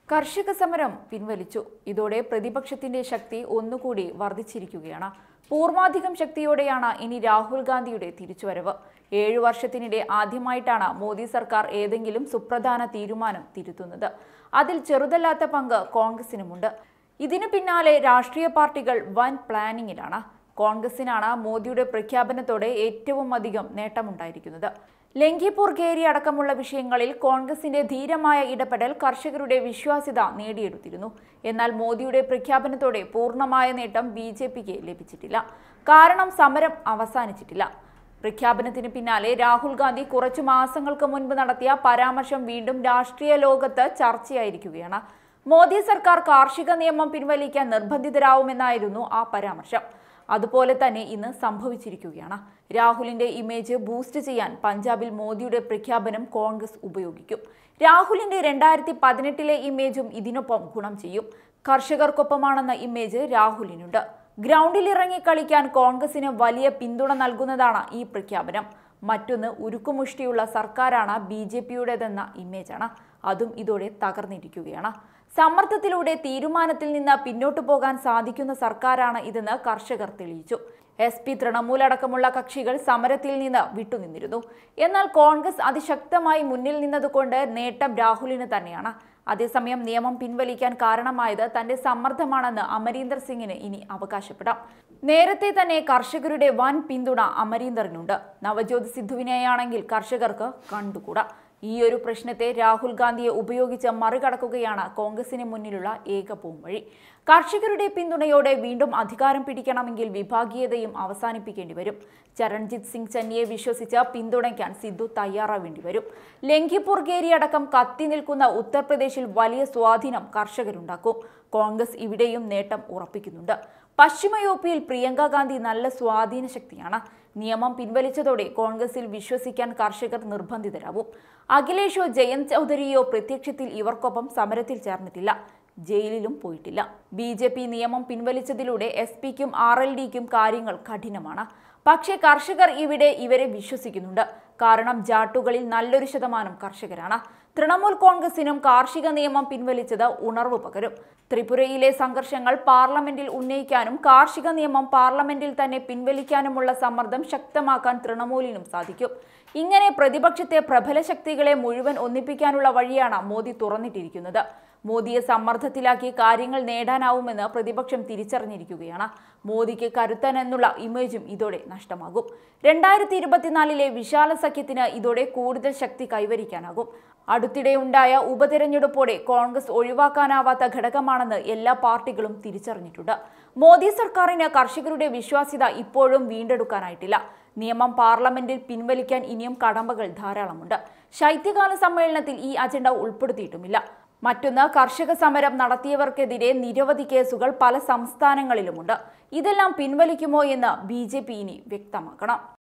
കർഷക സമരം പിൻവലിച്ചു ഇതോടെ പ്രതിപക്ഷത്തിന്റെ ശക്തി ഒന്നുകൂടി വർദ്ധിച്ചിരിക്കുകയാണ് പൂർവാധികം ശക്തിയോടെയാണ് ഇനി രാഹുൽ ഗാന്ധിയുടെ തിരിച്ചുവരവ് ഏഴു വർഷത്തിനിടെ ആദ്യമായിട്ടാണ് മോദി സർക്കാർ ഏതെങ്കിലും സുപ്രധാന തീരുമാനം തിരുത്തുന്നത് അതിൽ ചെറുതല്ലാത്ത പങ്ക് കോൺഗ്രസിനുമുണ്ട് ഇതിനു പിന്നാലെ രാഷ്ട്രീയ പാർട്ടികൾ വൻ പ്ലാനിങ്ങിലാണ് കോൺഗ്രസിനാണ് മോദിയുടെ പ്രഖ്യാപനത്തോടെ ഏറ്റവും അധികം നേട്ടമുണ്ടായിരിക്കുന്നത് ലങ്കിപൂർ ഖേരി അടക്കമുള്ള വിഷയങ്ങളിൽ കോൺഗ്രസിന്റെ ധീരമായ ഇടപെടൽ കർഷകരുടെ വിശ്വാസ്യത നേടിയെടുത്തിരുന്നു എന്നാൽ മോദിയുടെ പ്രഖ്യാപനത്തോടെ പൂർണ്ണമായ നേട്ടം ബി ജെ പിക്ക് ലഭിച്ചിട്ടില്ല കാരണം സമരം അവസാനിച്ചിട്ടില്ല പ്രഖ്യാപനത്തിന് പിന്നാലെ രാഹുൽ ഗാന്ധി കുറച്ചു മാസങ്ങൾക്ക് മുൻപ് നടത്തിയ പരാമർശം വീണ്ടും രാഷ്ട്രീയ ലോകത്ത് ചർച്ചയായിരിക്കുകയാണ് മോദി സർക്കാർ കാർഷിക നിയമം പിൻവലിക്കാൻ നിർബന്ധിതരാവുമെന്നായിരുന്നു ആ പരാമർശം അതുപോലെ തന്നെ ഇന്ന് സംഭവിച്ചിരിക്കുകയാണ് രാഹുലിന്റെ ഇമേജ് ബൂസ്റ്റ് ചെയ്യാൻ പഞ്ചാബിൽ മോദിയുടെ പ്രഖ്യാപനം കോൺഗ്രസ് ഉപയോഗിക്കും രാഹുലിന്റെ രണ്ടായിരത്തി പതിനെട്ടിലെ ഇമേജും ഇതിനൊപ്പം ഗുണം ചെയ്യും കർഷകർക്കൊപ്പമാണെന്ന ഇമേജ് രാഹുലിനുണ്ട് ഗ്രൗണ്ടിൽ ഇറങ്ങി കളിക്കാൻ കോൺഗ്രസിന് വലിയ പിന്തുണ നൽകുന്നതാണ് ഈ പ്രഖ്യാപനം മറ്റൊന്ന് ഉരുക്കുമുഷ്ടിയുള്ള സർക്കാരാണ് ബി ജെ പിയുടേതെന്ന ഇമേജാണ് അതും ഇതോടെ തകർന്നിരിക്കുകയാണ് സമ്മർദ്ദത്തിലൂടെ തീരുമാനത്തിൽ നിന്ന് പിന്നോട്ടു പോകാൻ സാധിക്കുന്ന സർക്കാരാണ് ഇതെന്ന് കർഷകർ തെളിയിച്ചു എസ് പി തൃണമൂൽ അടക്കമുള്ള കക്ഷികൾ സമരത്തിൽ നിന്ന് വിട്ടുനിന്നിരുന്നു എന്നാൽ കോൺഗ്രസ് അതിശക്തമായി മുന്നിൽ നിന്നതുകൊണ്ട് നേട്ടം രാഹുലിന് തന്നെയാണ് അതേസമയം നിയമം പിൻവലിക്കാൻ കാരണമായത് തന്റെ സമ്മർദ്ദമാണെന്ന് അമരീന്ദർ സിംഗിന് ഇനി അവകാശപ്പെടാം നേരത്തെ തന്നെ കർഷകരുടെ വൻ പിന്തുണ അമരീന്ദറിനുണ്ട് നവജ്യോത് സിദ്ധുവിനെയാണെങ്കിൽ കർഷകർക്ക് കണ്ടുകൂടാ ഈ ഒരു പ്രശ്നത്തെ രാഹുൽ ഗാന്ധിയെ ഉപയോഗിച്ച് മറികടക്കുകയാണ് കോൺഗ്രസിന് മുന്നിലുള്ള ഏക പോംവഴി കർഷകരുടെ പിന്തുണയോടെ വീണ്ടും അധികാരം പിടിക്കണമെങ്കിൽ വിഭാഗീയതയും അവസാനിപ്പിക്കേണ്ടി വരും ചരൺജിത് സിംഗ് ചന്നിയെ വിശ്വസിച്ച് പിന്തുണയ്ക്കാൻ സിദ്ധു തയ്യാറാവേണ്ടി വരും ലങ്കിപൂർ ഗേരി അടക്കം കത്തി നിൽക്കുന്ന ഉത്തർപ്രദേശിൽ വലിയ സ്വാധീനം കർഷകരുണ്ടാക്കും കോൺഗ്രസ് ഇവിടെയും നേട്ടം ഉറപ്പിക്കുന്നുണ്ട് പശ്ചിമ യു പിയിൽ പ്രിയങ്ക ഗാന്ധി നല്ല സ്വാധീന ശക്തിയാണ് നിയമം പിൻവലിച്ചതോടെ കോൺഗ്രസിൽ വിശ്വസിക്കാൻ കർഷകർ നിർബന്ധിതരാവും അഖിലേഷോ ജയന്ത് ചൗധരിയോ പ്രത്യക്ഷത്തിൽ ഇവർക്കൊപ്പം സമരത്തിൽ ചേർന്നിട്ടില്ല ജയിലിലും പോയിട്ടില്ല ബി ജെ പി നിയമം പിൻവലിച്ചതിലൂടെ എസ് പിക്കും ആർ എൽ ഡിക്കും കാര്യങ്ങൾ കഠിനമാണ് പക്ഷേ കർഷകർ ഇവിടെ ഇവരെ വിശ്വസിക്കുന്നുണ്ട് കാരണം ജാട്ടുകളിൽ നല്ലൊരു ശതമാനം കർഷകരാണ് തൃണമൂൽ കോൺഗ്രസിനും കാർഷിക നിയമം പിൻവലിച്ചത് ഉണർവ് പകരും ത്രിപുരയിലെ സംഘർഷങ്ങൾ പാർലമെന്റിൽ ഉന്നയിക്കാനും കാർഷിക നിയമം പാർലമെന്റിൽ തന്നെ പിൻവലിക്കാനുമുള്ള സമ്മർദ്ദം ശക്തമാക്കാൻ തൃണമൂലിനും സാധിക്കും ഇങ്ങനെ പ്രതിപക്ഷത്തെ പ്രബല ശക്തികളെ മുഴുവൻ ഒന്നിപ്പിക്കാനുള്ള വഴിയാണ് മോദി തുറന്നിട്ടിരിക്കുന്നത് മോദിയെ സമ്മർദ്ദത്തിലാക്കി കാര്യങ്ങൾ നേടാനാവുമെന്ന് പ്രതിപക്ഷം തിരിച്ചറിഞ്ഞിരിക്കുകയാണ് മോദിക്ക് കരുത്തൻ എന്നുള്ള ഇമേജും ഇതോടെ നഷ്ടമാകും രണ്ടായിരത്തി ഇരുപത്തിനാലിലെ വിശാല സഖ്യത്തിന് ഇതോടെ കൂടുതൽ ശക്തി കൈവരിക്കാനാകും അടുത്തിടെ ഉണ്ടായ ഉപതെരഞ്ഞെടുപ്പോടെ കോൺഗ്രസ് ഒഴിവാക്കാനാവാത്ത ഘടകമാണെന്ന് എല്ലാ പാർട്ടികളും തിരിച്ചറിഞ്ഞിട്ടുണ്ട് മോദി സർക്കാരിന് കർഷകരുടെ വിശ്വാസ്യത ഇപ്പോഴും വീണ്ടെടുക്കാനായിട്ടില്ല നിയമം പാർലമെന്റിൽ പിൻവലിക്കാൻ ഇനിയും കടമ്പകൾ ധാരാളമുണ്ട് ശൈത്യകാല സമ്മേളനത്തിൽ ഈ അജണ്ട ഉൾപ്പെടുത്തിയിട്ടുമില്ല മറ്റൊന്ന് കർഷക സമരം നടത്തിയവർക്കെതിരെ നിരവധി കേസുകൾ പല സംസ്ഥാനങ്ങളിലുമുണ്ട് ഇതെല്ലാം പിൻവലിക്കുമോ എന്ന് ബി ഇനി വ്യക്തമാക്കണം